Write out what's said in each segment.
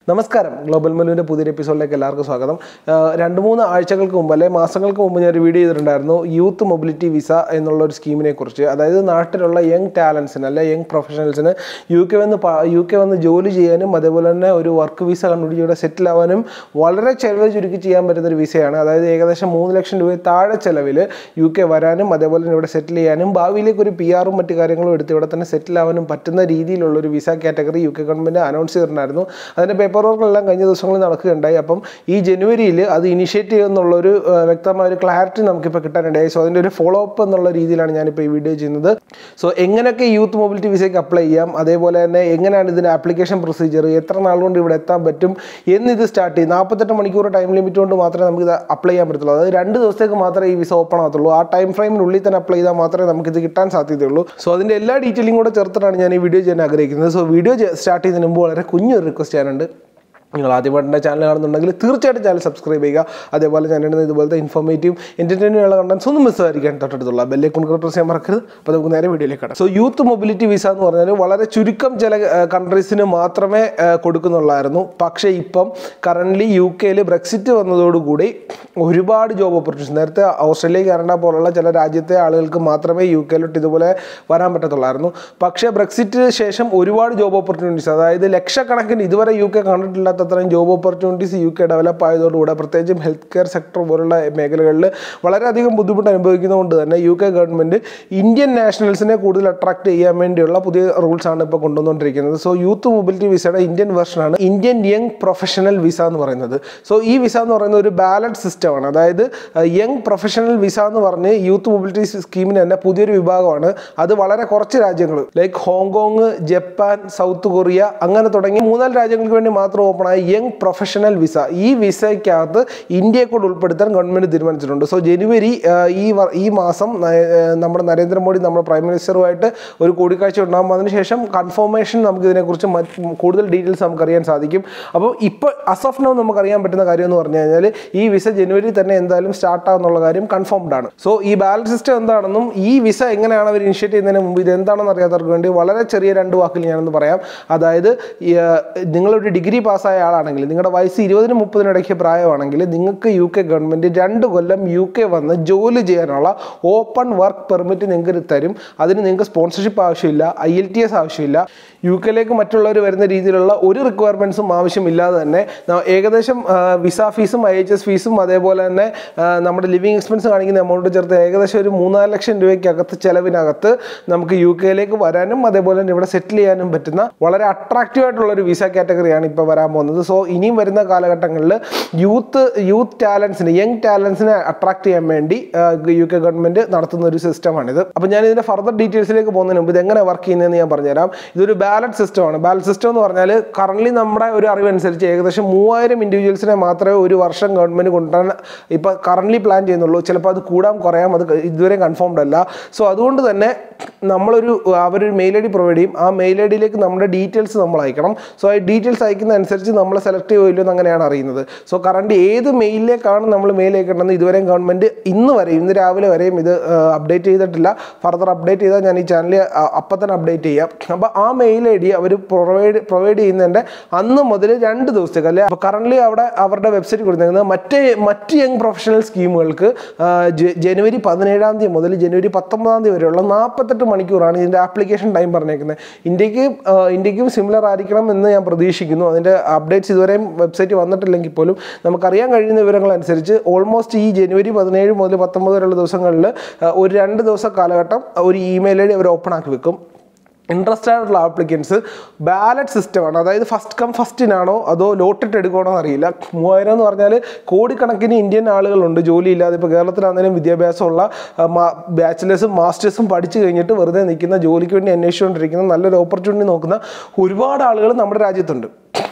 നമസ്കാരം ഗ്ലോബൽ മലുവിൻ്റെ പുതിയൊരു എപ്പിസോഡിലേക്ക് എല്ലാവർക്കും സ്വാഗതം ആഹ് രണ്ട് മൂന്ന് ആഴ്ചകൾക്ക് മുമ്പ് അല്ലെങ്കിൽ മാസങ്ങൾക്ക് മുമ്പ് ഞാൻ ഒരു വീഡിയോ ചെയ്തിട്ടുണ്ടായിരുന്നു യൂത്ത് മൊബിലിറ്റി വിസ എന്നുള്ള ഒരു സ്കീമിനെ കുറിച്ച് അതായത് നാട്ടിലുള്ള യങ് ടാലൻസിന് അല്ലെ യങ് പ്രൊഫഷണൽസിന് യു കെ വന്ന് പ- യു കെ വന്ന് ജോലി ചെയ്യാനും അതേപോലെ തന്നെ ഒരു വർക്ക് വിസ കണ്ടുപിടിച്ച് ഇവിടെ സെറ്റിൽ ആവാനും വളരെ ചിലവ് ചുരുക്കി ചെയ്യാൻ പറ്റുന്ന ഒരു വിസയാണ് അതായത് ഏകദേശം മൂന്ന് ലക്ഷം രൂപ താഴെ ചിലവിൽ യു കെ വരാനും അതേപോലെ തന്നെ ഇവിടെ സെറ്റിൽ ചെയ്യാനും ഭാവിയിലേക്ക് ഒരു പി ആറും മറ്റു കാര്യങ്ങളും എടുത്ത് ഇവിടെ തന്നെ സെറ്റിൽ ആവാനും പറ്റുന്ന രീതിയിലുള്ള ഒരു visa category U K government announce ചെയ്തിട്ടുണ്ടായിരുന്നു അതിൻ്റെ പേപ്പർ വർക്കെല്ലാം കഴിഞ്ഞ ദിവസങ്ങളിൽ നടക്കുകയുണ്ടായി അപ്പം ഈ ജനുവരിയിൽ അത് ഇനിഷ്യേറ്റ് ചെയ്യുമെന്നുള്ളൊരു ആ, വ്യക്തമായ ഒരു ക്ലാരിറ്റി നമുക്കിപ്പോൾ കിട്ടാനുണ്ടായി സോ അതിൻ്റെ ഒരു ഫോളോ അപ്പ് എന്നുള്ള രീതിയിലാണ് ഞാനിപ്പോൾ ഈ വീഡിയോ ചെയ്യുന്നത് സോ എങ്ങനെയൊക്കെ യൂത്ത് മൊബിലിറ്റി വിസയ്ക്ക് അപ്ലൈ ചെയ്യാം അതേപോലെ തന്നെ എങ്ങനെയാണ് ഇതിൻ്റെ ആപ്ലിക്കേഷൻ പ്രൊസീജിയർ എത്ര നാൾ കൊണ്ട് ഇവിടെ എത്താൻ പറ്റും എന്നിത് സ്റ്റാർട്ട് ചെയ്യും നാൽപ്പത്തെട്ട് മണിക്കൂർ ടൈം ലിമിറ്റ് കൊണ്ട് മാത്രമേ നമുക്ക് ഇത് അപ്ലൈ ചെയ്യാൻ പറ്റത്തുള്ളൂ അതായത് രണ്ട് ദിവസത്തേക്ക് മാത്രമേ ഈ വിസ ഓപ്പൺ ആകത്തുള്ളൂ ആ ടൈം ഫ്രെയിമിനുള്ളിൽ തന്നെ അപ്ലൈ ചെയ്താൽ മാത്രമേ നമുക്ക് ഇത് കിട്ടാൻ സാധ്യതയുള്ളൂ സോ അതിൻ്റെ എല്ലാ ഡീറ്റെയിലും കൂടെ ചേർത്തിട്ടാണ് ഞാൻ ഈ വീഡിയോ ചെയ്യാൻ ആഗ്രഹിക്കുന്നത് സോ വീഡിയോ സ്റ്റാർട്ട് ചെയ്യുന്നതിന് മുമ്പ് വളരെ കുഞ്ഞൊരു റിക്വസ്റ്റ് ചെയ്യാനുണ്ട് നിങ്ങൾ ആദ്യമായിട്ട് എൻ്റെ ചാനൽ കാണുന്നുണ്ടെങ്കിൽ തീർച്ചയായിട്ടും ചാനൽ സബ്സ്ക്രൈബ് ചെയ്യുക അതേപോലെ ഞാൻ ഇടുന്ന ഇതുപോലത്തെ ഇൻഫോർമേറ്റീവ് എൻ്റർടൈനിങ് ഉള്ള കണ്ടൻസ് ഒന്നും മിസ്സായിരിക്കാൻ തൊട്ടടുത്തുള്ള ബെല്ലേക്കൺ പ്രസ് ചെയ്യാൻ മറക്കരുത് അപ്പോൾ നമുക്ക് നേരെ വീഡിയോയിലേക്ക് കടക്കാം സോ യൂത്ത് മൊബിലിറ്റി വിസ എന്ന് പറഞ്ഞാൽ വളരെ ചുരുക്കം ചില കൺട്രീസിന് മാത്രമേ ആ, കൊടുക്കുന്നുള്ളായിരുന്നു പക്ഷേ ഇപ്പം കറൻ്റ്ലി യു കെയിൽ ബ്രെക്സിറ്റ് വന്നതോടുകൂടി ഒരുപാട് ജോബ് ഓപ്പർച്യൂണിറ്റീസ് നേരത്തെ ഓസ്ട്രേലിയ കാനഡ പോലുള്ള ചില രാജ്യത്തെ ആളുകൾക്ക് മാത്രമേ യു കെയിലോട്ട് ഇതുപോലെ വരാൻ പറ്റത്തുള്ളായിരുന്നു പക്ഷേ ബ്രെക്സിറ്റിന് ശേഷം ഒരുപാട് ജോബ് ഓപ്പർച്യൂണിറ്റീസ് അതായത് ലക്ഷക്കണക്കിന് ഇതുവരെ യു കെ കണ്ടിട്ടില്ലാത്തത്രയും job opportunities U K develop ആയതോടുകൂടെ പ്രത്യേകിച്ചും ഹെൽത്ത് കെയർ സെക്ടർ പോലുള്ള മേഖലകളിൽ വളരെയധികം ബുദ്ധിമുട്ട് അനുഭവിക്കുന്നതുകൊണ്ട് തന്നെ യു കെ ഗവൺമെൻറ് ഇന്ത്യൻ നാഷണൽസിനെ കൂടുതൽ അട്രാക്ട് ചെയ്യാൻ വേണ്ടിയുള്ള പുതിയ റൂൾസ് ആണ് ഇപ്പോൾ കൊണ്ടുവന്നുകൊണ്ടിരിക്കുന്നത് സോ യൂത്ത് മൊബിലിറ്റി വിസയുടെ ഇന്ത്യൻ വെർഷനാണ് ഇന്ത്യൻ യങ് പ്രൊഫഷണൽ വിസ എന്ന് പറയുന്നത് സോ ഈ വിസ എന്ന് പറയുന്നത് ഒരു ബാലറ്റ് സിസ്റ്റമാണ് അതായത് യങ് പ്രൊഫഷണൽ വിസ എന്ന് പറഞ്ഞ് യൂത്ത് മൊബിലിറ്റി സ്കീമിന് തന്നെ പുതിയൊരു വിഭാഗമാണ് അത് വളരെ കുറച്ച് രാജ്യങ്ങൾ like Hong Kong Japan South Korea അങ്ങനെ തുടങ്ങി മൂന്നാല് രാജ്യങ്ങൾക്ക് വേണ്ടി മാത്രം ഓപ്പൺ ആയ യങ് പ്രൊഫഷണൽ വിസ ഈ വിസയ്ക്കകത്ത് ഇന്ത്യയെ കൂടെ ഉൾപ്പെടുത്താൻ ഗവൺമെന്റ് തീരുമാനിച്ചിട്ടുണ്ട് സോ ജനുവരി ആ, ഈ വ- ഈ മാസം ന- ആ, നമ്മുടെ നരേന്ദ്രമോദി നമ്മുടെ പ്രൈം മിനിസ്റ്ററുമായിട്ട് ഒരു കൂടിക്കാഴ്ച ഉണ്ടാകും അതിനുശേഷം കൺഫർമേഷൻ നമുക്ക് ഇതിനെക്കുറിച്ച് മറ്റ് കൂടുതൽ ഡീറ്റെയിൽസ് നമുക്ക് അറിയാൻ സാധിക്കും അപ്പോൾ ഇപ്പോൾ അസ് ഓഫ് നോ നമുക്ക് അറിയാൻ പറ്റുന്ന കാര്യം എന്ന് പറഞ്ഞു കഴിഞ്ഞാൽ ഈ വിസ ജനുവരി തന്നെ എന്തായാലും സ്റ്റാർട്ട് ആവുന്നുള്ള കാര്യം കൺഫേംഡ് ആണ് സോ ഈ ബാലൻസ് സിസ്റ്റം എന്താണെന്നും ഈ വിസ എങ്ങനെയാണ് അവർ ഇനിഷ്യേറ്റ് ചെയ്യുന്നതിന് മുമ്പ് ഇത് എന്താണെന്ന് അറിയാത്തവർക്ക് വേണ്ടി വളരെ ചെറിയ രണ്ട് വാക്കിൽ ഞാനൊന്ന് പറയാം അതായത് ഈ, ആ, നിങ്ങളൊരു ഡിഗ്രി പാസ്സായ ആളാണെങ്കിൽ നിങ്ങളുടെ വയസ്സ് ഇരുപതിനും മുപ്പതിനും ഇടയ്ക്ക് പ്രായമാണെങ്കിൽ നിങ്ങൾക്ക് യു കെ ഗവൺമെൻറ് രണ്ട് കൊല്ലം യു കെ വന്ന് ജോലി ചെയ്യാനുള്ള ഓപ്പൺ വർക്ക് പെർമിറ്റ് നിങ്ങൾക്ക് തരും അതിന് നിങ്ങൾക്ക് സ്പോൺസർഷിപ്പ് ആവശ്യമില്ല ഐ എൽ ടി എസ് ആവശ്യമില്ല യു കെയിലേക്ക് മറ്റുള്ളവർ വരുന്ന രീതിയിലുള്ള ഒരു റിക്വയർമെൻറ്റ്സും ആവശ്യമില്ലാതെ തന്നെ ന- ഏകദേശം വിസ ഫീസും ഐ എച്ച് എസ് ഫീസും അതേപോലെ തന്നെ ആ, നമ്മുടെ ലിവിങ് എക്സ്പെൻസ് കാണിക്കുന്ന എമൗണ്ട് ചേർത്ത് ഏകദേശം ഒരു മൂന്നാല് ലക്ഷം രൂപയ്ക്കകത്ത് ചെലവിനകത്ത് നമുക്ക് യു കെയിലേക്ക് വരാനും അതേപോലെ തന്നെ ഇവിടെ സെറ്റിൽ ചെയ്യാനും പറ്റുന്ന വളരെ അട്രാക്റ്റീവ് ആയിട്ടുള്ള ഒരു വിസ കാറ്റഗറിയാണ് ഇപ്പോൾ വരാൻ പോകുന്നത് സോ ഇനിയും വരുന്ന കാലഘട്ടങ്ങളിൽ യൂത്ത് യൂത്ത് ടാലൻസിന് യങ് ടാലൻസിനെ അട്രാക്ട് ചെയ്യാൻ വേണ്ടി യു കെ ഗവൺമെൻറ് നടത്തുന്ന ഒരു സിസ്റ്റമാണിത് അപ്പോൾ ഞാൻ ഇതിൻ്റെ ഫർദർ ഡീറ്റെയിൽസിലേക്ക് പോകുന്നതിന് മുമ്പ് ഇത് എങ്ങനെ വർക്ക് ചെയ്യുന്നതെന്ന് ഞാൻ പറഞ്ഞുതരാം ഇതൊരു ബാലറ്റ് സിസ്റ്റമാണ് ബാലറ്റ് സിസ്റ്റം എന്ന് പറഞ്ഞാൽ കറന്റ് നമ്മുടെ ഒരു അറിവനുസരിച്ച് ഏകദേശം മൂവായിരം ഇൻഡിവിജ്വൽസിനെ മാത്രമേ ഒരു വർഷം ഗവൺമെൻറ് കൊണ്ടുവരാൻ ഇപ്പോൾ കറന്റ് പ്ലാൻ ചെയ്യുന്നുള്ളൂ ചിലപ്പോൾ അത് കൂടാൻ കുറയാം അത് ഇതുവരെ കൺഫേംഡ് അല്ല സോ അതുകൊണ്ട് തന്നെ നമ്മളൊരു അവരൊരു മെയിൽ ഐ ഡി പ്രൊവൈഡ് ചെയ്യും ആ മെയിൽ ഐ ഡിയിലേക്ക് നമ്മുടെ ഡീറ്റെയിൽസ് നമ്മൾ അയക്കണം സോ ആ ഡീറ്റെയിൽസ് അയക്കുന്ന അനുസരിച്ച് നമ്മൾ സെലക്ട് ചെയ്യുമോ ഇല്ലയോ എന്ന് അങ്ങനെയാണ് അറിയുന്നത് സോ കറണ്ട് ഏത് മെയിലിലേക്കാണ് നമ്മൾ മെയിൽ അയക്കേണ്ടത് ഇതുവരെയും ഗവൺമെൻറ് ഇന്ന് വരെ ഇന്ന് രാവിലെ വരെയും ഇത് അപ്ഡേറ്റ് ചെയ്തിട്ടില്ല ഫർദർ അപ്ഡേറ്റ് ചെയ്താൽ ഞാൻ ഈ ചാനൽ അപ്പം തന്നെ അപ്ഡേറ്റ് ചെയ്യാം അപ്പോൾ ആ മെയിൽ ഐ ഡി അവർ പ്രൊവൈഡ് പ്രൊവൈഡ് ചെയ്യുന്നതിൻ്റെ അന്ന് മുതൽ രണ്ട് ദിവസത്തേക്ക് അല്ലെ അപ്പോൾ കറൻ്റ് അവിടെ അവരുടെ വെബ്സൈറ്റ് കൊടുത്തിരിക്കുന്നത് മറ്റേ മറ്റ് യങ് പ്രൊഫഷണൽ സ്കീമുകൾക്ക് ആ, ജ- ജനുവരി പതിനേഴാം തീയതി മുതൽ ജനുവരി പത്തൊമ്പതാം തീയതി വരെയുള്ള നാൽപ്പത്തെട്ട് മണിക്കൂറാണ് ഇതിൻ്റെ ആപ്ലിക്കേഷൻ ടൈം പറഞ്ഞേക്കുന്നത് ഇന്ത്യക്ക് ആ, ഇന്ത്യക്കും സിമിലർ ആയിരിക്കണം എന്ന് ഞാൻ പ്രതീക്ഷിക്കുന്നു അതിൻ്റെ അപ്ഡേറ്റ്സ് ഇതുവരെയും വെബ്സൈറ്റ് വന്നിട്ടില്ലെങ്കിൽ പോലും നമുക്കറിയാൻ കഴിയുന്ന വിവരങ്ങൾ അനുസരിച്ച് ഓൾമോസ്റ്റ് ഈ ജനുവരി പതിനേഴ് മുതൽ പത്തൊമ്പത് വരെയുള്ള ദിവസങ്ങളിൽ ആ, ഒരു രണ്ട് ദിവസ കാലഘട്ടം ഒരു ഇമെയിൽ ഐ ഡി അവർ ഓപ്പൺ ആക്കി വെക്കും ഇൻട്രസ്റ്റ് ആയിട്ടുള്ള ആപ്ലിക്കൻസ് ബാലറ്റ് സിസ്റ്റമാണ് അതായത് ഫസ്റ്റ് കം ഫസ്റ്റിനാണോ അതോ ലോട്ടിട്ട് എടുക്കണോ അറിയില്ല മൂവായിരം എന്ന് പറഞ്ഞാൽ കോടിക്കണക്കിന് ഇന്ത്യൻ ആളുകളുണ്ട് ജോലി ഇല്ലാതെ ഇപ്പോൾ കേരളത്തിലാണെങ്കിലും വിദ്യാഭ്യാസമുള്ള ബാച്ചിലേഴ്സും മാസ്റ്റേഴ്സും പഠിച്ചു കഴിഞ്ഞിട്ട് വെറുതെ നിൽക്കുന്ന ജോലിക്ക് വേണ്ടി അന്വേഷിച്ചുകൊണ്ടിരിക്കുന്ന നല്ലൊരു ഓപ്പർച്യൂണിറ്റി നോക്കുന്ന ഒരുപാട് ആളുകൾ നമ്മുടെ രാജ്യത്തുണ്ട്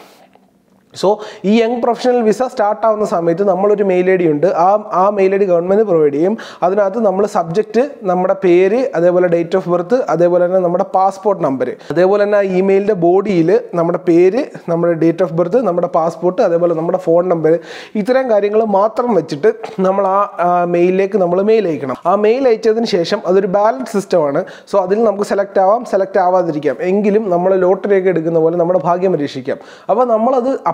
സോ ഈ യങ് പ്രൊഫഷണൽ വിസ സ്റ്റാർട്ട് ആവുന്ന സമയത്ത് നമ്മളൊരു മെയിൽ ഐ ഡി ഉണ്ട് ആ ആ mail I D government provide ചെയ്യും അതിനകത്ത് നമ്മൾ സബ്ജക്റ്റ് നമ്മുടെ പേര് അതേപോലെ ഡേറ്റ് ഓഫ് ബർത്ത് അതേപോലെ തന്നെ നമ്മുടെ പാസ്പോർട്ട് നമ്പർ അതേപോലെ തന്നെ ആ ഇമെയിലിൻ്റെ ബോഡിയിൽ നമ്മുടെ പേര് നമ്മുടെ ഡേറ്റ് ഓഫ് ബർത്ത് നമ്മുടെ പാസ്പോർട്ട് അതേപോലെ നമ്മുടെ ഫോൺ നമ്പർ ഇത്തരം കാര്യങ്ങൾ മാത്രം വെച്ചിട്ട് നമ്മൾ ആ മെയിലിലേക്ക് നമ്മൾ മെയിൽ അയക്കണം ആ മെയിൽ അയച്ചതിന് ശേഷം അതൊരു ബാലൻസ് സിസ്റ്റമാണ് സോ അതിൽ നമുക്ക് സെലക്ട് ആവാം സെലക്ട് ആവാതിരിക്കാം എങ്കിലും നമ്മൾ ലോട്ടറിയൊക്കെ എടുക്കുന്ന പോലെ നമ്മുടെ ഭാഗ്യം പരീക്ഷിക്കാം അപ്പോൾ നമ്മളത്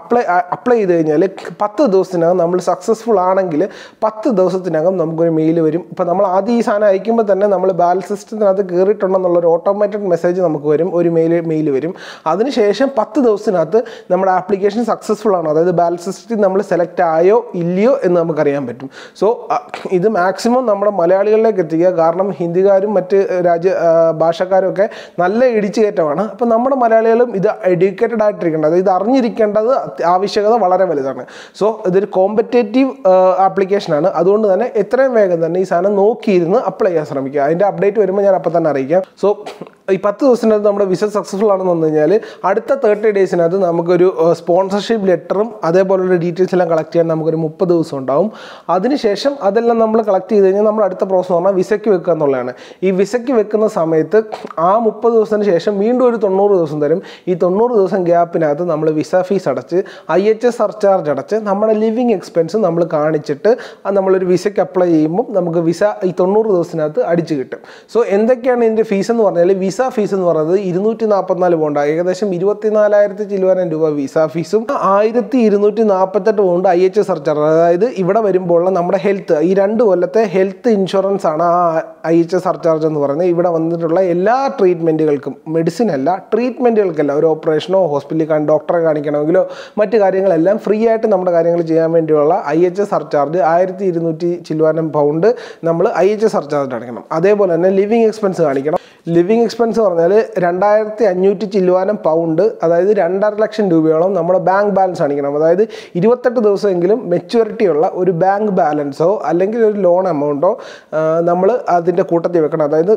അപ്ലൈ അപ്ലൈ ചെയ്ത് കഴിഞ്ഞാൽ പത്ത് ദിവസത്തിനകം നമ്മൾ സക്സസ്ഫുൾ ആണെങ്കിൽ പത്ത് ദിവസത്തിനകം നമുക്കൊരു മെയിൽ വരും ഇപ്പോൾ നമ്മൾ ആദ്യം ഈ സാധനം അയക്കുമ്പോൾ തന്നെ നമ്മൾ ബാലൻസ് സിസ്റ്റത്തിനകത്ത് കയറിയിട്ടുണ്ടെന്നുള്ളൊരു ഓട്ടോമാറ്റഡ് മെസ്സേജ് നമുക്ക് വരും ഒരു മെയിൽ മെയിൽ വരും അതിനുശേഷം പത്ത് ദിവസത്തിനകത്ത് നമ്മുടെ ആപ്ലിക്കേഷൻ സക്സസ്ഫുൾ ആണോ അതായത് ബാലൻസ് സിസ്റ്റത്തിൽ നമ്മൾ സെലക്ട് ആയോ ഇല്ലയോ എന്ന് നമുക്കറിയാൻ പറ്റും സോ ഇത് മാക്സിമം നമ്മുടെ മലയാളികളിലേക്ക് എത്തിക്കുക കാരണം ഹിന്ദിക്കാരും മറ്റ് രാജ്യ ആ, ഭാഷക്കാരും ഒക്കെ നല്ല ഇടിച്ചു കയറ്റമാണ് അപ്പോൾ നമ്മുടെ മലയാളികളും ഇത് എഡ്യൂക്കേറ്റഡ് ആയിട്ടിരിക്കേണ്ടത് ഇത് അറിഞ്ഞിരിക്കേണ്ടത് അത്യ- ആവശ്യകത വളരെ വലുതാണ് സോ ഇതൊരു കോമ്പറ്റേറ്റീവ് ആപ്ലിക്കേഷനാണ് അതുകൊണ്ട് തന്നെ എത്രയും വേഗം തന്നെ ഈ സാധനം നോക്കിയിരുന്ന് അപ്ലൈ ചെയ്യാൻ ശ്രമിക്കുക അതിൻ്റെ അപ്ഡേറ്റ് വരുമ്പോൾ ഞാൻ അപ്പം തന്നെ അറിയിക്കാം സോ ഈ പത്ത് ദിവസത്തിനകത്ത് നമ്മുടെ വിസ സക്സസ്ഫുൾ ആണെന്ന് വന്നു കഴിഞ്ഞാൽ അടുത്ത തേർട്ടി ഡേയ്സിനകത്ത് നമുക്കൊരു സ്പോൺസർഷിപ്പ് ലെറ്ററും അതേപോലുള്ള ഡീറ്റെയിൽസ് എല്ലാം കളക്ട് ചെയ്യാൻ നമുക്കൊരു മുപ്പത് ദിവസം ഉണ്ടാവും അതിനുശേഷം അതെല്ലാം നമ്മൾ കളക്ട് ചെയ്ത് കഴിഞ്ഞാൽ നമ്മൾ അടുത്ത പ്രോസസ് പറഞ്ഞാൽ വിസയ്ക്ക് വെക്കുക എന്നുള്ളതാണ് ഈ വിസയ്ക്ക് വെക്കുന്ന സമയത്ത് ആ മുപ്പത് ദിവസത്തിന് ശേഷം വീണ്ടും ഒരു തൊണ്ണൂറ് ദിവസം തരും ഈ തൊണ്ണൂറ് ദിവസം ഗ്യാപ്പിനകത്ത് നമ്മൾ വിസ ഫീസ് അടച്ച് ഐ എച്ച് എസ് സർചാർജ് അടച്ച് നമ്മുടെ ലിവിങ് എക്സ്പെൻസ് നമ്മൾ കാണിച്ചിട്ട് അത് നമ്മളൊരു വിസയ്ക്ക് അപ്ലൈ ചെയ്യുമ്പോൾ നമുക്ക് വിസ ഈ തൊണ്ണൂറ് ദിവസത്തിനകത്ത് അടിച്ച് കിട്ടും സോ എന്തൊക്കെയാണ് ഇതിൻ്റെ ഫീസ് എന്ന് പറഞ്ഞാൽ വിസ ഫീസ് എന്ന് പറയുന്നത് ഇരുന്നൂറ്റി നാൽപ്പത്തിനാല് പൗണ്ട് ഏകദേശം ഇരുപത്തിനാലായിരത്തി ചില്ലുവാനം രൂപ വിസ ഫീസും ആയിരത്തി ഇരുന്നൂറ്റി നാൽപ്പത്തെട്ട് pound I H S surcharge അതായത് ഇവിടെ വരുമ്പോൾ നമ്മുടെ ഹെൽത്ത് ഈ രണ്ട് കൊല്ലത്തെ ഹെൽത്ത് ഇൻഷുറൻസ് ആണ് ആ ഐ എച്ച് എസ് സർചാർജ് എന്ന് പറയുന്നത് ഇവിടെ വന്നിട്ടുള്ള എല്ലാ ട്രീറ്റ്മെൻറ്റുകൾക്കും മെഡിസിൻ അല്ല ട്രീറ്റ്മെൻറ്റുകൾക്കല്ല ഒരു ഓപ്പറേഷനോ ഹോസ്പിറ്റലിൽ കാണി ഡോക്ടറെ കാണിക്കണമെങ്കിലോ മറ്റ് കാര്യങ്ങളെല്ലാം ഫ്രീ ആയിട്ട് നമ്മുടെ കാര്യങ്ങൾ ചെയ്യാൻ വേണ്ടിയുള്ള ഐ എച്ച് എസ് സർചാർജ് ആയിരത്തി ഇരുന്നൂറ്റി ചില്ലുവാനം പൗണ്ട് നമ്മൾ ഐ എച്ച് എസ് സർചാർജ് അടയ്ക്കണം അതേപോലെ തന്നെ ലിവിങ് എക്സ്പെൻസ് കാണിക്കണം ലിവിങ് എക്സ്പെൻസ് പറഞ്ഞാൽ രണ്ടായിരത്തി അഞ്ഞൂറ്റി ചില്ലുവാനം പൗണ്ട് അതായത് രണ്ടര ലക്ഷം രൂപയോളം നമ്മുടെ ബാങ്ക് ബാലൻസ് കാണിക്കണം അതായത് ഇരുപത്തെട്ട് ദിവസമെങ്കിലും മെച്യൂരിറ്റി ഉള്ള ഒരു ബാങ്ക് ബാലൻസോ അല്ലെങ്കിൽ ഒരു ലോൺ എമൗണ്ടോ നമ്മൾ അതിൻ്റെ കൂട്ടത്തിൽ വെക്കണം അതായത്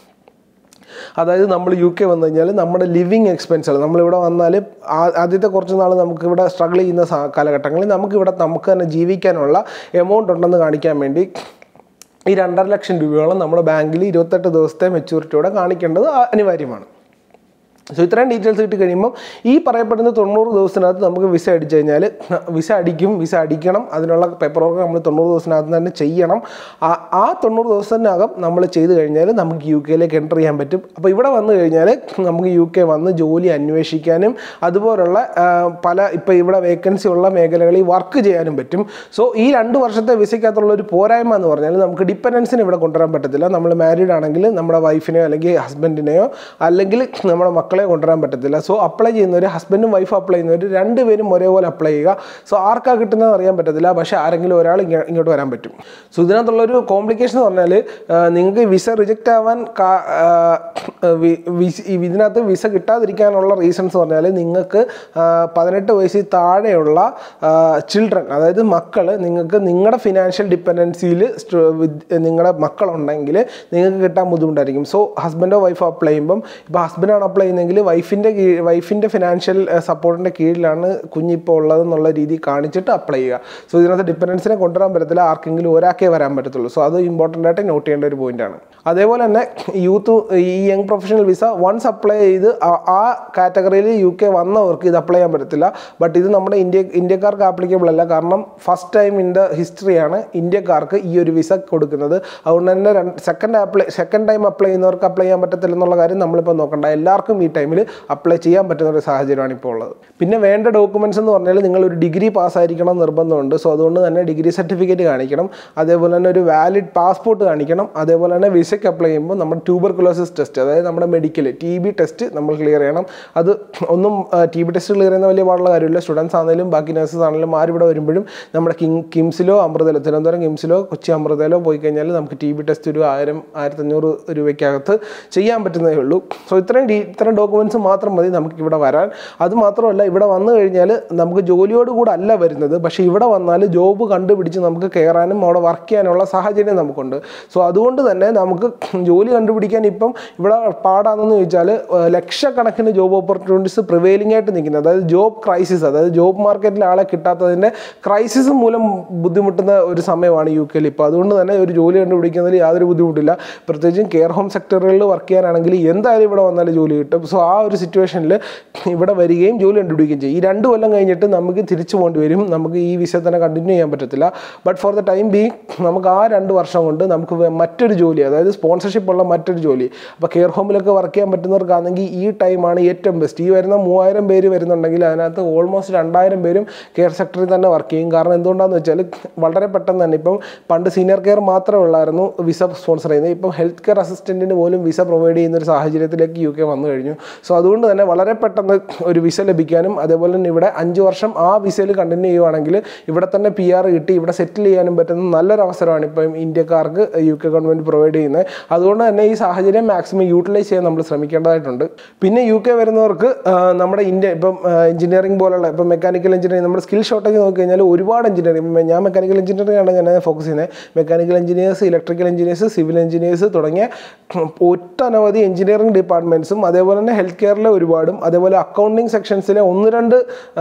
അതായത് നമ്മൾ യു കെ വന്നു കഴിഞ്ഞാൽ നമ്മുടെ ലിവിങ് എക്സ്പെൻസുകൾ നമ്മളിവിടെ വന്നാൽ ആ- ആദ്യത്തെ കുറച്ച് നാൾ നമുക്ക് ഇവിടെ സ്ട്രഗിൾ ചെയ്യുന്ന സാ- കാലഘട്ടങ്ങളിൽ നമുക്കിവിടെ നമുക്ക് തന്നെ ജീവിക്കാനുള്ള എമൗണ്ട് ഉണ്ടെന്ന് കാണിക്കാൻ വേണ്ടി ഈ രണ്ടര ലക്ഷം രൂപയോളം നമ്മുടെ ബാങ്കിൽ ഇരുപത്തെട്ട് ദിവസത്തെ മെച്യൂരിറ്റിയോടെ കാണിക്കേണ്ടത് അനിവാര്യമാണ് സോ ഇത്രയും ഡീറ്റെയിൽസ് കിട്ടി കഴിയുമ്പോൾ ഈ പറയപ്പെടുന്ന തൊണ്ണൂറ് ദിവസത്തിനകത്ത് നമുക്ക് വിസ അടിച്ചു കഴിഞ്ഞാൽ വിസ അടിക്കും വിസ അടിക്കണം അതിനുള്ള പേപ്പർ വർക്ക് നമ്മൾ തൊണ്ണൂറ് ദിവസത്തിനകത്ത് തന്നെ ചെയ്യണം ആ ആ തൊണ്ണൂറ് ദിവസത്തിനകം നമ്മൾ ചെയ്ത് കഴിഞ്ഞാൽ നമുക്ക് യു കെയിലേക്ക് എൻ്റർ ചെയ്യാൻ പറ്റും അപ്പോൾ ഇവിടെ വന്നു കഴിഞ്ഞാൽ നമുക്ക് യു കെ വന്ന് ജോലി അന്വേഷിക്കാനും അതുപോലുള്ള ആ, പല ഇപ്പോൾ ഇവിടെ വേക്കൻസി ഉള്ള മേഖലകളിൽ വർക്ക് ചെയ്യാനും പറ്റും സോ ഈ രണ്ട് വർഷത്തെ വിസയ്ക്കകത്തുള്ള ഒരു പോരായ്മ എന്ന് പറഞ്ഞാൽ നമുക്ക് ഡിപ്പെൻഡൻസിന് ഇവിടെ കൊണ്ടുവരാൻ പറ്റത്തില്ല നമ്മൾ മാരീഡ് ആണെങ്കിൽ നമ്മുടെ വൈഫിനെയോ അല്ലെങ്കിൽ ഹസ്ബൻഡിനെയോ അല്ലെങ്കിൽ നമ്മുടെ മക്കളെ കൊണ്ടുവരാൻ പറ്റത്തില്ല സോ അപ്ലൈ ചെയ്യുന്നവർ ഹസ്ബൻഡും വൈഫും അപ്ലൈ ചെയ്യുന്നവർ രണ്ടുപേരും ഒരേപോലെ അപ്ലൈ ചെയ്യുക സോ ആർക്കാ കിട്ടുന്നത് അറിയാൻ പറ്റത്തില്ല പക്ഷേ ആരെങ്കിലും ഒരാൾ ഇങ്ങ- ഇങ്ങോട്ട് വരാൻ പറ്റും സോ ഇതിനകത്തുള്ളൊരു കോംപ്ലിക്കേഷൻ എന്ന് പറഞ്ഞാൽ നിങ്ങൾക്ക് വിസ റിജക്റ്റ് ആവാൻ കാ- ആ, വി- വിസ- ഈ ഇതിനകത്ത് വിസ കിട്ടാതിരിക്കാനുള്ള റീസൺസ് പറഞ്ഞാൽ നിങ്ങൾക്ക് ആ, പതിനെട്ട് വയസ്സിൽ താഴെയുള്ള ചിൽഡ്രൻ അതായത് മക്കൾ നിങ്ങൾക്ക് നിങ്ങളുടെ ഫിനാൻഷ്യൽ ഡിപ്പെൻഡൻസിയിൽ നിങ്ങളുടെ മക്കളുണ്ടെങ്കിൽ നിങ്ങൾക്ക് കിട്ടാൻ ബുദ്ധിമുട്ടായിരിക്കും സോ ഹസ്ബൻഡോ വൈഫോ അപ്ലൈ ചെയ്യുമ്പം ഇപ്പോൾ ഹസ്ബൻഡാണ് അപ്ലൈ ചെയ്യുന്നതെങ്കിൽ വൈഫിൻ്റെ കീഴ് വൈഫിൻ്റെ ഫിനാൻഷ്യൽ സപ്പോർട്ടിൻ്റെ കീഴിലാണ് കുഞ്ഞിപ്പോൾ ഉള്ളതെന്നുള്ള രീതി കാണിച്ചിട്ട് അപ്ലൈ ചെയ്യുക സോ ഇതിനകത്ത് ഡിപ്പെൻഡൻസിനെ കൊണ്ടുവരാൻ പറ്റത്തില്ല ആർക്കെങ്കിലും ഒരാൾക്കേ വരാൻ പറ്റത്തുള്ളൂ സോ അത് ഇമ്പോർട്ടൻ്റ് ആയിട്ട് നോട്ട് ചെയ്യേണ്ട ഒരു പോയിന്റാണ് അതേപോലെ തന്നെ യൂത്ത് ഈ young professional visa once apply ചെയ്ത് ആ- ആ കാറ്റഗറിയിൽ യു കെ വന്നവർക്ക് ഇത് അപ്ലൈ ചെയ്യാൻ പറ്റത്തില്ല ബട്ട് ഇത് നമ്മുടെ ഇന്ത്യ ഇന്ത്യക്കാർക്ക് ആപ്ലിക്കബിൾ അല്ല കാരണം ഫസ്റ്റ് ടൈം ഇൻ ദ ഹിസ്റ്ററിയാണ് ഇന്ത്യക്കാർക്ക് ഈ ഒരു വിസ കൊടുക്കുന്നത് അതുകൊണ്ട് തന്നെ second apply second time apply ചെയ്യുന്നവർക്ക് അപ്ലൈ ചെയ്യാൻ പറ്റത്തില്ല എന്നുള്ള കാര്യം നമ്മളിപ്പോൾ നോക്കണ്ട എല്ലാവർക്കും ഈ ടൈമിൽ അപ്ലൈ ചെയ്യാൻ പറ്റുന്ന ഒരു സാഹചര്യമാണ് ഇപ്പോൾ ഉള്ളത് പിന്നെ വേണ്ട ഡോക്യുമെൻറ്റ്സ് എന്ന് പറഞ്ഞാൽ നിങ്ങൾ ഒരു ഡിഗ്രി പാസ്സായിരിക്കണം എന്ന് നിർബന്ധമുണ്ട് സോ അതുകൊണ്ട് തന്നെ ഡിഗ്രി സർട്ടിഫിക്കറ്റ് കാണിക്കണം അതേപോലെ തന്നെ ഒരു വാലിഡ് പാസ്പോർട്ട് കാണിക്കണം അതേപോലെ തന്നെ വിസയ്ക്ക് അപ്ലൈ ചെയ്യുമ്പോൾ നമ്മുടെ ട്യൂബർകുലോസിസ് ടെസ്റ്റ് അതായത് നമ്മുടെ മെഡിക്കൽ ടി ബി ടെസ്റ്റ് നമ്മൾ ക്ലിയർ ചെയ്യണം അത് ഒന്നും ടി ബി ടെസ്റ്റ് ക്ലിയർ ചെയ്യുന്ന വലിയ പാടുള്ള കാര്യമില്ല സ്റ്റുഡൻസ് ആണെങ്കിലും ബാക്കി നഴ്സസ് ആണെങ്കിലും ആരിവിടെ വരുമ്പോഴും നമ്മുടെ കിങ് കിംസിലോ അമൃതയിലോ തിരുവനന്തപുരം കിംസിലോ കൊച്ചി അമൃതയിലോ പോയി കഴിഞ്ഞാൽ നമുക്ക് ടി ബി ടെസ്റ്റ് ഒരു ആയിരം ആയിരത്തഞ്ഞൂറ് രൂപയ്ക്കകത്ത് ചെയ്യാൻ പറ്റുന്നതേ ഉള്ളൂ സോ ഇത്രയും ഡീ ഇത്രയും ഡോക്യുമെൻറ്റ്സ് മാത്രം മതി നമുക്ക് ഇവിടെ വരാൻ അത് മാത്രമല്ല ഇവിടെ വന്നു കഴിഞ്ഞാൽ നമുക്ക് ജോലിയോട് കൂടെ അല്ല വരുന്നത് പക്ഷേ ഇവിടെ വന്നാൽ ജോബ് കണ്ടുപിടിച്ച് നമുക്ക് കയറാനും അവിടെ വർക്ക് ചെയ്യാനുള്ള സാഹചര്യം നമുക്കുണ്ട് സോ അതുകൊണ്ട് തന്നെ നമുക്ക് ജോലി കണ്ടുപിടിക്കാൻ ഇപ്പം ഇവിടെ പാടാണെന്ന് ചോദിച്ചാൽ ഏഹ്, ലക്ഷക്കണക്കിന് ജോബ് ഓപ്പർച്യൂണിറ്റീസ് പ്രിവെയിലിംഗ് ആയിട്ട് നിൽക്കുന്നത് അതായത് ജോബ് ക്രൈസിസ് അതായത് ജോബ് മാർക്കറ്റിൽ ആളെ കിട്ടാത്തതിൻ്റെ ക്രൈസിസ് മൂലം ബുദ്ധിമുട്ടുന്ന ഒരു സമയമാണ് യു കെയിൽ ഇപ്പോൾ അതുകൊണ്ട് തന്നെ ഒരു ജോലി കണ്ടുപിടിക്കുന്നതിൽ യാതൊരു ബുദ്ധിമുട്ടില്ല പ്രത്യേകിച്ചും കെയർ ഹോം സെക്ടറുകളിൽ വർക്ക് ചെയ്യാനാണെങ്കിൽ എന്തായാലും ഇവിടെ വന്നാലും ജോലി കിട്ടും സോ ആ ഒരു സിറ്റുവേഷനിൽ ഇവിടെ വരികയും ജോലി കണ്ടുപിടിക്കുകയും ചെയ്യും ഈ രണ്ട് കൊല്ലം കഴിഞ്ഞിട്ട് നമുക്ക് തിരിച്ചു പോകേണ്ടി വരും നമുക്ക് ഈ വിസ തന്നെ കണ്ടിന്യൂ ചെയ്യാൻ പറ്റത്തില്ല but for the time being നമുക്ക് ആ രണ്ട് വർഷം കൊണ്ട് നമുക്ക് വേ- മറ്റൊരു ജോലി അതായത് സ്പോൺസർഷിപ്പ് ഉള്ള മറ്റൊരു ജോലി അപ്പോൾ കെയർ ഹോമിലൊക്കെ വർക്ക് ചെയ്യാൻ പറ്റുന്നവർക്കാണെങ്കിൽ ഈ ടൈമാണ് ഏറ്റവും ബെസ്റ്റ് ഈ വരുന്ന മൂവായിരം പേര് വരുന്നുണ്ടെങ്കിൽ അതിനകത്ത് ഓൾമോസ്റ്റ് രണ്ടായിരം പേരും കെയർ സെക്ടറിൽ തന്നെ വർക്ക് ചെയ്യും കാരണം എന്തുകൊണ്ടാണെന്ന് വെച്ചാൽ വളരെ പെട്ടെന്ന് തന്നെ ഇപ്പം പണ്ട് സീനിയർ കെയർ മാത്രമേ ഉള്ളായിരുന്നു വിസ സ്പോൺസർ ചെയ്യുന്നത് ഇപ്പം ഹെൽത്ത് കെയർ അസിസ്റ്റൻറ്റിന് പോലും വിസ പ്രൊവൈഡ് ചെയ്യുന്ന ഒരു സാഹചര്യത്തിലേക്ക് യു കെ വന്നു കഴിഞ്ഞു സോ അതുകൊണ്ട് തന്നെ വളരെ പെട്ടെന്ന് ഒരു വിസ ലഭിക്കാനും അതേപോലെ തന്നെ ഇവിടെ അഞ്ച് വർഷം ആ വിസയിൽ കണ്ടിന്യൂ ചെയ്യുവാണെങ്കിൽ ഇവിടെ തന്നെ പി ആർ കിട്ടി ഇവിടെ സെറ്റിൽ ചെയ്യാനും പറ്റുന്ന നല്ലൊരു അവസരമാണ് ഇപ്പം ഇന്ത്യക്കാർക്ക് യു കെ ഗവൺമെൻറ് പ്രൊവൈഡ് ചെയ്യുന്നത് അതുകൊണ്ട് തന്നെ ഈ സാഹചര്യം മാക്സിമം യൂട്ടിലൈസ് ചെയ്യാൻ നമ്മൾ ശ്രമിക്കേണ്ടതായിട്ടുണ്ട് പിന്നെ യു കെ വരുന്നവർക്ക് ആ, നമ്മുടെ ഇന്ത്യ ഇപ്പം എഞ്ചിനീയറിംഗ് പോലുള്ള ഇപ്പം മെക്കാനിക്കൽ എഞ്ചിനീയറിംഗ് നമ്മുടെ സ്കിൽ ഷോർട്ടേജ് നോക്കി കഴിഞ്ഞാൽ ഒരുപാട് എഞ്ചിനീയറിംഗ് ഞാൻ മെക്കാനിക്കൽ എഞ്ചിനീയറിംഗ് ആണ് ഞാൻ ഫോക്കസ് ചെയ്യുന്നത് mechanical engineers electrical engineers civil engineers തുടങ്ങിയ ഒട്ടനവധി എഞ്ചിനീയറിംഗ് ഡിപ്പാർട്ട്മെൻറ്റ്സും അതേപോലെ തന്നെ ഹെൽത്ത് കെയറിലെ ഒരുപാടും അതേപോലെ അക്കൗണ്ടിങ് സെക്ഷൻസിലെ ഒന്ന് രണ്ട്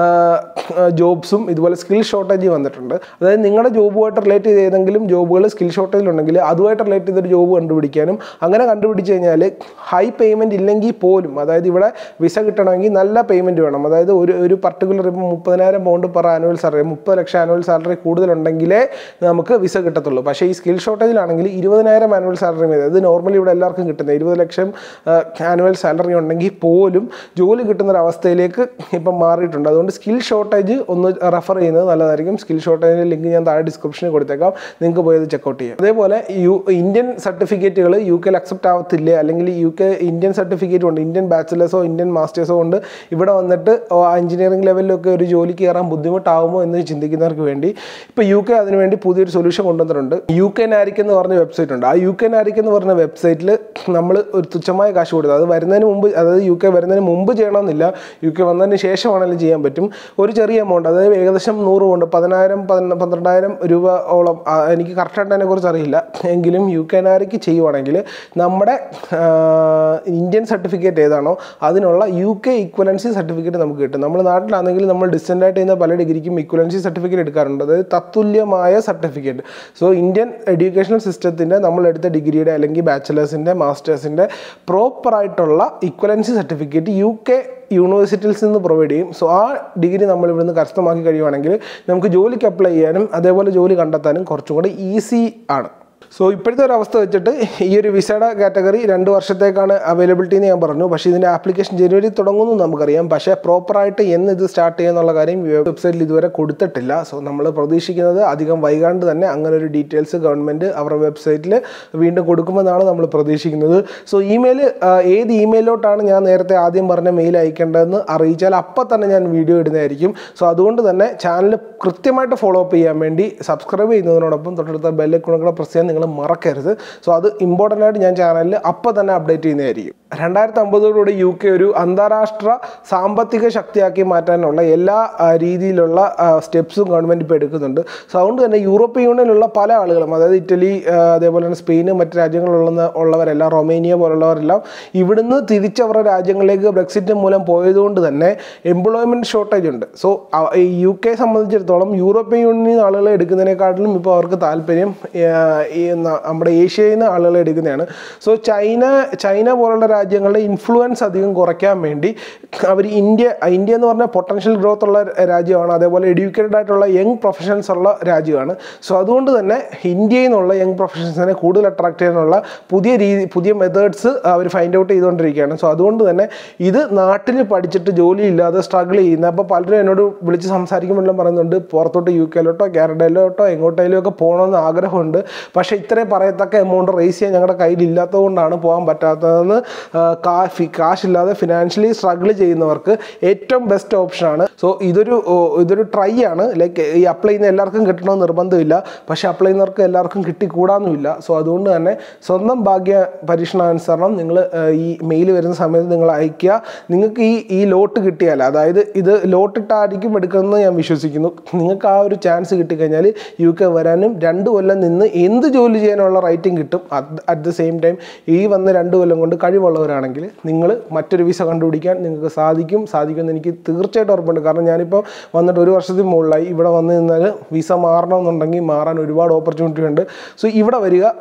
ജോബ്സും ഇതുപോലെ സ്കിൽ ഷോർട്ടേജ് വന്നിട്ടുണ്ട് അതായത് നിങ്ങളുടെ ജോബുമായിട്ട് റിലേറ്റ് ചെയ്ത് ഏതെങ്കിലും ജോബുകൾ സ്കിൽ ഷോർട്ടേജിൽ ഉണ്ടെങ്കിൽ അതുമായിട്ട് റിലേറ്റ് ചെയ്തൊരു ജോബ് കണ്ടുപിടിക്കാനും അങ്ങനെ കണ്ടുപിടിച്ച് കഴിഞ്ഞാൽ ഹൈ പേയ്മെൻറ്റ് ഇല്ലെങ്കിൽ പോലും അതായത് ഇവിടെ വിസ കിട്ടണമെങ്കിൽ നല്ല പേയ്മെൻറ്റ് വേണം അതായത് ഒരു ഒരു പർട്ടിക്കുലർ ഇപ്പോൾ മുപ്പതിനായിരം പൗണ്ട് പെർ ആനുവൽ സാലറി മുപ്പത് ലക്ഷം ആനുവൽ സാലറി കൂടുതലുണ്ടെങ്കിലേ നമുക്ക് വിസ കിട്ടത്തുള്ളൂ പക്ഷേ ഈ സ്കിൽ ഷോർട്ടേജിലാണെങ്കിൽ ഇരുപതിനായിരം ആനുവൽ സാലറി മതി അത് നോർമലി ഇവിടെ എല്ലാവർക്കും കിട്ടുന്നത് ഇരുപത് ലക്ഷം ആനുവൽ സാലറി ഉണ്ടെങ്കിൽ പോലും ജോലി കിട്ടുന്ന ഒരു അവസ്ഥയിലേക്ക് ഇപ്പം മാറിയിട്ടുണ്ട് അതുകൊണ്ട് സ്കിൽ ഷോർട്ടേജ് ഒന്ന് റെഫർ ചെയ്യുന്നത് നല്ലതായിരിക്കും സ്കിൽ ഷോർട്ടേജിൻ്റെ ലിങ്ക് ഞാൻ താഴെ ഡിസ്ക്രിപ്ഷനിൽ കൊടുത്തേക്കാം നിങ്ങൾക്ക് പോയി അത് ചെക്കൗട്ട് ചെയ്യാം അതേപോലെ യു ഇന്ത്യൻ സർട്ടിഫിക്കറ്റുകൾ യു കെയിൽ അക്സെപ്റ്റ് ആവത്തില്ലേ അല്ലെങ്കിൽ യു കെ ഇന്ത്യൻ സർട്ടിഫിക്കറ്റ് ഉണ്ട് ഇന്ത്യൻ ബാച്ചിലേഴ്സോ ഇന്ത്യൻ മാസ്റ്റേഴ്സോ കൊണ്ട് ഇവിടെ വന്നിട്ട് എഞ്ചിനീയറിംഗ് ലെവലിലൊക്കെ ഒരു ജോലി കയറാൻ ബുദ്ധിമുട്ടാവുമോ എന്ന് ചിന്തിക്കുന്നവർക്ക് വേണ്ടി ഇപ്പോൾ യു കെ അതിനുവേണ്ടി പുതിയൊരു സൊല്യൂഷൻ കൊണ്ടുവന്നിട്ടുണ്ട് യു കെ നാരിക് എന്ന് പറഞ്ഞ വെബ്സൈറ്റ് ഉണ്ട് ആ യു കെ നാരിക് എന്ന് പറഞ്ഞ വെബ്സൈറ്റിൽ നമ്മൾ ഒരു തുച്ഛമായ കാശ് കൊടുത്തത് അത് വരുന്നതിന് മുമ്പ് അതായത് യു കെ വരുന്നതിന് മുമ്പ് ചെയ്യണമെന്നില്ല യു കെ വന്നതിന് ശേഷമാണെങ്കിലും ചെയ്യാൻ പറ്റും ഒരു ചെറിയ എമൗണ്ട് അതായത് ഏകദേശം നൂറ് പൗണ്ട് പതിനായിരം പതിന- പന്ത്രണ്ടായിരം രൂപ ഓളം ആ, എനിക്ക് കറക്റ്റായിട്ട് അതിനെക്കുറിച്ച് അറിയില്ല എങ്കിലും യു കെ നാരിക്ക് ചെയ്യുവാണെങ്കിൽ നമ്മുടെ ആ, ഇന്ത്യൻ സർട്ടിഫിക്കറ്റ് ഏതാണോ അതിനുള്ള യു കെ ഇക്വലൻസി സർട്ടിഫിക്കറ്റ് നമുക്ക് കിട്ടും നമ്മൾ നാട്ടിലാണെങ്കിൽ നമ്മൾ ഡിസ്റ്റൻ്റ് ആയിട്ട് ചെയ്യുന്ന പല ഡിഗ്രിക്കും ഇക്വലൻസി സർട്ടിഫിക്കറ്റ് എടുക്കാറുണ്ട് അതായത് തത്തുല്യമായ സർട്ടിഫിക്കറ്റ് സോ ഇന്ത്യൻ എഡ്യൂക്കേഷണൽ സിസ്റ്റത്തിൻ്റെ നമ്മൾ എടുത്ത ഡിഗ്രിയുടെ അല്ലെങ്കിൽ ബാച്ചിലേഴ്സിൻ്റെ മാസ്റ്റേഴ്സിൻ്റെ പ്രോപ്പറായിട്ടുള്ള equivalency certificate U K universities നിന്ന് പ്രൊവൈഡ് ചെയ്യും സോ ആ ഡിഗ്രി നമ്മൾ ഇവിടുന്ന് കരസ്ഥമാക്കി കഴിയുവാണെങ്കിൽ നമുക്ക് ജോലിക്ക് അപ്ലൈ ചെയ്യാനും അതേപോലെ ജോലി കണ്ടെത്താനും കുറച്ചും കൂടി ഈസി ആണ് സോ ഇപ്പോഴത്തെ ഒരു അവസ്ഥ വെച്ചിട്ട് ഈ ഒരു വിസയുടെ കാറ്റഗറി രണ്ട് വർഷത്തേക്കാണ് അവൈലബിലിറ്റി എന്ന് ഞാൻ പറഞ്ഞു പക്ഷേ ഇതിൻ്റെ ആപ്ലിക്കേഷൻ ജനുവരി തുടങ്ങുന്നു നമുക്കറിയാം പക്ഷേ പ്രോപ്പറായിട്ട് എന്ന് ഇത് സ്റ്റാർട്ട് ചെയ്യുന്നുള്ള കാര്യം വെബ്സൈറ്റിൽ ഇതുവരെ കൊടുത്തിട്ടില്ല സോ നമ്മൾ പ്രതീക്ഷിക്കുന്നത് അധികം വൈകാണ്ട് തന്നെ അങ്ങനെ ഒരു ഡീറ്റെയിൽസ് ഗവൺമെൻറ് അവരുടെ വെബ്സൈറ്റിൽ വീണ്ടും കൊടുക്കുമെന്നാണ് നമ്മൾ പ്രതീക്ഷിക്കുന്നത് സോ ഇമെയിൽ ഏത് ഇമെയിലോട്ടാണ് ഞാൻ നേരത്തെ ആദ്യം പറഞ്ഞ മെയിൽ അയക്കേണ്ടതെന്ന് അറിയിച്ചാൽ അപ്പം തന്നെ ഞാൻ വീഡിയോ ഇടുന്നതായിരിക്കും സോ അതുകൊണ്ട് തന്നെ ചാനൽ കൃത്യമായിട്ട് ഫോളോ അപ്പ് ചെയ്യാൻ വേണ്ടി സബ്സ്ക്രൈബ് ചെയ്യുന്നതിനോടൊപ്പം തൊട്ടടുത്ത ബെല്ലൈക്കണുകളെ പ്രസ് ചെയ്യാൻ നിങ്ങൾ മറക്കരുത് സോ അത് ഇമ്പോർട്ടൻ്റ് ആയിട്ട് ഞാൻ ചാനലിൽ അപ്പോൾ തന്നെ അപ്ഡേറ്റ് ചെയ്യുന്നതായിരിക്കും രണ്ടായിരത്തി അമ്പതോടുകൂടി യു കെ ഒരു അന്താരാഷ്ട്ര സാമ്പത്തിക ശക്തിയാക്കി മാറ്റാനുള്ള എല്ലാ ആ, രീതിയിലുള്ള സ്റ്റെപ്സും ഗവൺമെൻറ് ഇപ്പോൾ എടുക്കുന്നുണ്ട് സോ അതുകൊണ്ട് തന്നെ യൂറോപ്യൻ യൂണിയനിലുള്ള പല ആളുകളും അതായത് ഇറ്റലി ആ, അതേപോലെ തന്നെ സ്പെയിന് മറ്റ് രാജ്യങ്ങളിലുള്ള ഉള്ളവരെല്ലാം റൊമേനിയ പോലുള്ളവരെല്ലാം ഇവിടുന്ന് തിരിച്ചവരുടെ രാജ്യങ്ങളിലേക്ക് ബ്രെക്സിറ്റ് മൂലം പോയതുകൊണ്ട് തന്നെ എംപ്ലോയ്മെൻറ്റ് ഷോർട്ടേജ് ഉണ്ട് സോ യു കെ സംബന്ധിച്ചിടത്തോളം യൂറോപ്യൻ യൂണിയൻ ആളുകളെ എടുക്കുന്നതിനെക്കാട്ടിലും ഇപ്പോൾ അവർക്ക് താല്പര്യം ആ, ഈ ന- നമ്മുടെ ഏഷ്യയിൽ നിന്ന് ആളുകളെ എടുക്കുന്നതാണ് സോ ചൈന ചൈന പോലുള്ള രാജ്യങ്ങളുടെ ഇൻഫ്ലുവൻസ് അധികം കുറയ്ക്കാൻ വേണ്ടി അവർ ഇന്ത്യ ഇന്ത്യ എന്ന് പറഞ്ഞാൽ പൊട്ടൻഷ്യൽ ഗ്രോത്ത് ഉള്ള രാജ്യമാണ് അതേപോലെ എഡ്യൂക്കേറ്റഡ് ആയിട്ടുള്ള യങ് പ്രൊഫഷണൽസ് ഉള്ള രാജ്യമാണ് സോ അതുകൊണ്ട് തന്നെ ഇന്ത്യയിൽ നിന്നുള്ള യങ് പ്രൊഫഷണൽസിനെ കൂടുതൽ അട്രാക്ട് ചെയ്യാനുള്ള പുതിയ രീതി പുതിയ മെത്തേഡ്സ് അവർ ഫൈൻഡ് ഔട്ട് ചെയ്തുകൊണ്ടിരിക്കുകയാണ് സോ അതുകൊണ്ട് തന്നെ ഇത് നാട്ടിൽ പഠിച്ചിട്ട് ജോലി ഇല്ലാതെ സ്ട്രഗിൾ ചെയ്യുന്ന അപ്പോൾ പലരും എന്നോട് വിളിച്ച് സംസാരിക്കുമ്പോഴെല്ലാം പറയുന്നുണ്ട് പുറത്തോട്ട് യു കെയിലോട്ടോ കാനഡയിലോട്ടോ എങ്ങോട്ടേലും ഒക്കെ പോകണമെന്ന് ആഗ്രഹമുണ്ട് പക്ഷേ ഇത്രയും പറയത്തക്ക എമൗണ്ട് റേസ് ചെയ്യാൻ ഞങ്ങളുടെ കയ്യിൽ ഇല്ലാത്തതുകൊണ്ടാണ് പോകാൻ പറ്റാത്തതെന്ന് ആ, കാ ഫി- കാശില്ലാതെ ഫിനാൻഷ്യലി സ്ട്രഗിൾ ചെയ്യുന്നവർക്ക് ഏറ്റവും ബെസ്റ്റ് ഓപ്ഷനാണ് സോ ഇതൊരു ഓ, ഇതൊരു ട്രൈ ആണ് ലൈക്ക് ഈ അപ്ലൈ ചെയ്യുന്ന എല്ലാവർക്കും കിട്ടണമെന്ന് നിർബന്ധമില്ല പക്ഷേ അപ്ലൈ ചെയ്യുന്നവർക്ക് എല്ലാവർക്കും കിട്ടിക്കൂടാന്നുമില്ല സോ അതുകൊണ്ട് തന്നെ സ്വന്തം ഭാഗ്യ പരീക്ഷണാനുസരണം നിങ്ങൾ ഈ മെയിൽ വരുന്ന സമയത്ത് നിങ്ങൾ അയക്കുക നിങ്ങൾക്ക് ഈ ഈ ലോട്ട് കിട്ടിയാൽ അതായത് ഇത് ലോട്ടിട്ടായിരിക്കും എടുക്കുന്നത് ഞാൻ വിശ്വസിക്കുന്നു നിങ്ങൾക്ക് ആ ഒരു ചാൻസ് കിട്ടിക്കഴിഞ്ഞാൽ യു കെ വരാനും രണ്ട് കൊല്ലം നിന്ന് എന്ത് ജോലി ചെയ്യാനുള്ള റൈറ്റിംഗ് കിട്ടും അറ്റ് ദ സെയിം ടൈം ഈ വന്ന രണ്ട് കൊല്ലം കൊണ്ട് കഴിവുള്ളവരാണെങ്കിൽ നിങ്ങൾ മറ്റൊരു വിസ കണ്ടുപിടിക്കാൻ നിങ്ങൾക്ക് സാധിക്കും സാധിക്കുമെന്ന് എനിക്ക് തീർച്ചയായിട്ടും ഉറപ്പുണ്ട് കാരണം ഞാനിപ്പോൾ വന്നിട്ട് ഒരു വർഷത്തിന് മുകളിലായി ഇവിടെ വന്നു നിന്നാൽ വിസ മാറണമെന്നുണ്ടെങ്കിൽ മാറാൻ ഒരുപാട് ഓപ്പർച്യൂണിറ്റി ഉണ്ട് സോ ഇവിടെ വരിക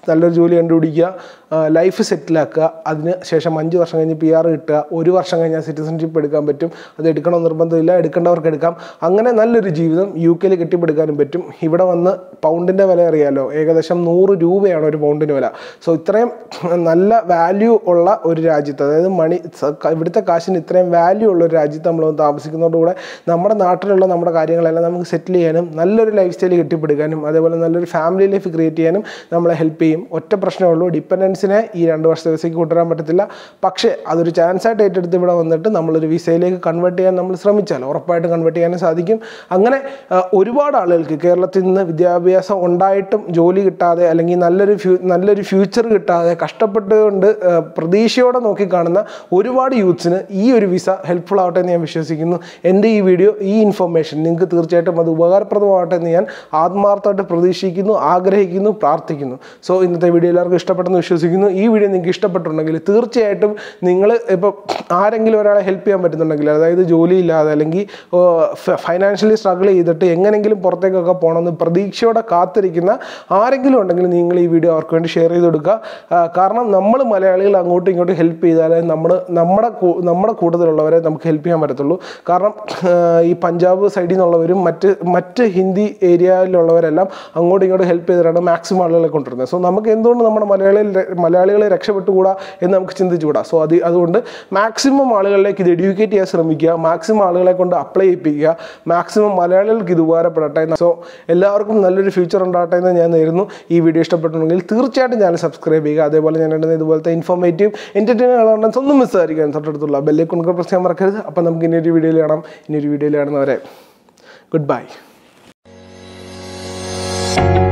നല്ലൊരു ജോലി കണ്ടുപിടിക്കുക ലൈഫ് സെറ്റിലാക്കുക അതിന് ശേഷം അഞ്ച് വർഷം കഴിഞ്ഞ് പി ആർ കിട്ടുക ഒരു വർഷം കഴിഞ്ഞാൽ സിറ്റിസൺഷിപ്പ് എടുക്കാൻ പറ്റും അത് എടുക്കണം നിർബന്ധമില്ല എടുക്കേണ്ടവർക്ക് എടുക്കാം അങ്ങനെ നല്ലൊരു ജീവിതം യു കെയിൽ കെട്ടിപ്പടുക്കാനും പറ്റും ഇവിടെ വന്ന് പൗണ്ടിൻ്റെ വില അറിയാലോ ഏകദേശം നൂറ് രൂപയാണ് ഒരു പൗണ്ടിൻ്റെ വില സോ ഇത്രയും നല്ല വാല്യൂ ഉള്ള ഒരു രാജ്യത്ത് അതായത് മണി സ- ക- ഇവിടുത്തെ കാശിന് ഇത്രയും വാല്യൂ ഉള്ള ഒരു രാജ്യത്ത് നമ്മൾ വന്ന് താമസിക്കുന്നതോടുകൂടെ നമ്മുടെ നാട്ടിലുള്ള നമ്മുടെ കാര്യങ്ങളെല്ലാം നമുക്ക് സെറ്റിൽ ചെയ്യാനും നല്ലൊരു ലൈഫ് സ്റ്റൈൽ കെട്ടിപ്പടുക്കാനും അതേപോലെ നല്ലൊരു ഫാമിലി ലൈഫ് ക്രിയേറ്റ് ചെയ്യാനും നമ്മളെ ഹെൽപ്പ് ചെയ്യും ഒറ്റ പ്രശ്നമേ ഉള്ളൂ ഡിപ്പെൻഡൻസിനെ ഈ രണ്ട് വർഷത്തെ വിസയ്ക്ക് കൊണ്ടുവരാൻ പറ്റത്തില്ല പക്ഷേ അതൊരു ചാൻസ് ആയിട്ട് ഏറ്റെടുത്ത് ഇവിടെ വന്നിട്ട് നമ്മളൊരു വിസയിലേക്ക് കൺവേർട്ട് ചെയ്യാൻ നമ്മൾ ശ്രമിച്ചാൽ ഉറപ്പായിട്ടും കൺവേർട്ട് ചെയ്യാനും സാധിക്കും അങ്ങനെ ആ, ഒരുപാട് ആളുകൾക്ക് കേരളത്തിൽ നിന്ന് വിദ്യാഭ്യാസം ഉണ്ടായിട്ടും ജോലി കിട്ടാതെ അല്ലെങ്കിൽ നല്ലൊരു ഫ്യൂ നല്ലൊരു ഫ്യൂച്ചർ കിട്ടാതെ കഷ്ടപ്പെട്ടുകൊണ്ട് ആ, പ്രതീക്ഷയോടെ നോക്കിക്കാണുന്ന ഒരുപാട് യൂത്ത്സിന് ഈ ഒരു വിസ ഹെൽപ്ഫുൾ ആവട്ടെ എന്ന് ഞാൻ വിശ്വസിക്കുന്നു എൻ്റെ ഈ വീഡിയോ ഈ ഇൻഫർമേഷൻ നിങ്ങൾക്ക് തീർച്ചയായിട്ടും അത് ഉപകാരപ്രദമാവട്ടെ എന്ന് ഞാൻ ആത്മാർത്ഥമായിട്ട് പ്രതീക്ഷിക്കുന്നു ആഗ്രഹിക്കുന്നു പ്രാർത്ഥിക്കുന്നു സോ ഇന്നത്തെ വീഡിയോ എല്ലാവർക്കും ഇഷ്ടപ്പെട്ടെന്ന് വിശ്വസിക്കുന്നു ഈ വീഡിയോ നിങ്ങൾക്ക് ഇഷ്ടപ്പെട്ടിട്ടുണ്ടെങ്കിൽ തീർച്ചയായിട്ടും നിങ്ങൾ ഇപ്പോൾ ആരെങ്കിലും ഒരാളെ ഹെൽപ്പ് ചെയ്യാൻ പറ്റുന്നുണ്ടെങ്കിൽ അതായത് ജോലിയില്ലാതെ അല്ലെങ്കിൽ ഫൈനാൻഷ്യലി സ്ട്രഗിൾ ചെയ്തിട്ട് എങ്ങനെയെങ്കിലും പുറത്തേക്കൊക്കെ പോകണമെന്ന് പ്രതീക്ഷയോടെ കാത്തിരിക്കുന്ന ആരെങ്കിലും ഉണ്ടെങ്കിൽ നിങ്ങൾ ഈ വീഡിയോ അവർക്ക് വേണ്ടി ഷെയർ ചെയ്ത് കൊടുക്കുക ആ, കാരണം നമ്മൾ മലയാളികൾ അങ്ങോട്ടും ഇങ്ങോട്ടും ഹെൽപ്പ് ചെയ്താലേ നമ്മൾ നമ്മുടെ കൂ- നമ്മുടെ കൂട്ടത്തിലുള്ളവരെ നമുക്ക് ഹെൽപ്പ് ചെയ്യാൻ പറ്റത്തുള്ളൂ കാരണം ആ, ഈ പഞ്ചാബ് സൈഡിൽ നിന്നുള്ളവരും മറ്റ് മറ്റ് ഹിന്ദി ഏരിയയിലുള്ളവരെല്ലാം അങ്ങോട്ടും ഇങ്ങോട്ടും ഹെൽപ്പ് ചെയ്തിട്ടാണ് മാക്സിമം ആളുകളെ കൊണ്ടുവരുന്നത് സോ നമുക്ക് എന്തുകൊണ്ട് നമ്മുടെ മലയാളികൾ മലയാളികളെ രക്ഷപ്പെട്ടുകൂടാ എന്ന് നമുക്ക് ചിന്തിച്ചുകൂടാ സോ അത് അതുകൊണ്ട് മാക്സിമം ആളുകളിലേക്ക് ഇത് എഡ്യൂക്കേറ്റ് ചെയ്യാൻ ശ്രമിക്കുക മാക്സിമം ആളുകളെ കൊണ്ട് അപ്ലൈ ചെയ്യിപ്പിക്കുക മാക്സിമം മലയാളികൾക്ക് ഇത് ഉപകാരപ്പെടട്ടെ സോ എല്ലാവർക്കും നല്ലൊരു ഫ്യൂച്ചർ ഉണ്ടാകട്ടെ എന്ന് ഞാൻ നേരുന്നു ഈ വീഡിയോ ഇഷ്ടപ്പെട്ടുണ്ടെങ്കിൽ തീർച്ചയായിട്ടും ചാനൽ സബ്സ്ക്രൈബ് ചെയ്യുക അതേപോലെ ഞാൻ ഇടുന്ന ഇതുപോലത്തെ ഇൻഫോർമേറ്റീവ് എൻ്റർടൈനിങ് കാണാൻ ഒന്നും മിസ്സായിരിക്കാൻ തൊട്ടടുത്തുള്ള ബെല്ലേക്ക് പ്രസ് ചെയ്യാൻ മറക്കരുത് അപ്പം നമുക്ക് ഇനിയൊരു വീഡിയോയിൽ കാണാം ഇനിയൊരു വീഡിയോയിൽ കാണുന്നവരെ ഗുഡ് ബൈ